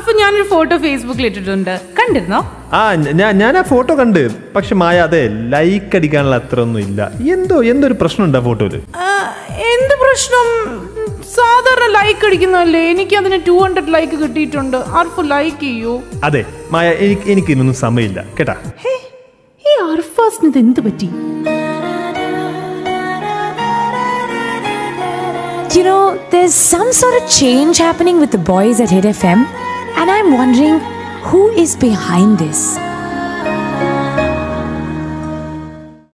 അപ്പൊ ഞാനൊരു ഫോട്ടോ ഫേസ്ബുക്കിൽ ഇട്ടിട്ടുണ്ട് കണ്ടിരുന്നോ ആ ഞാൻ ഞാൻ ആ ഫോട്ടോ കണ്ട് പക്ഷെ മായ അതെ ലൈക്ക് അടിക്കാനുള്ള അത്ര ഒന്നും ഇല്ല എന്തോ എന്തോ ഒരു പ്രശ്നമുണ്ട് ആ ഫോട്ടോയില് ആ, എന്ത് പ്രശ്നം സാധാരണ ലൈക്ക് അടിക്കുന്നതല്ലേ എനിക്ക് അതിന് ടു ഹൺഡ്രഡ് ലൈക്ക് കിട്ടിയിട്ടുണ്ട് ആർക്കും ലൈക്ക് ചെയ്യൂ അതെ മായ എനിക്ക് എനിക്ക് ഇതിനൊന്നും സമയമില്ല കേട്ടാ ഹേ, ഈ അർഫാസിന് ഇത് എന്ത് പറ്റി You know, there's some sort of change happening with the boys at Hit FM, and I'm wondering who is behind this.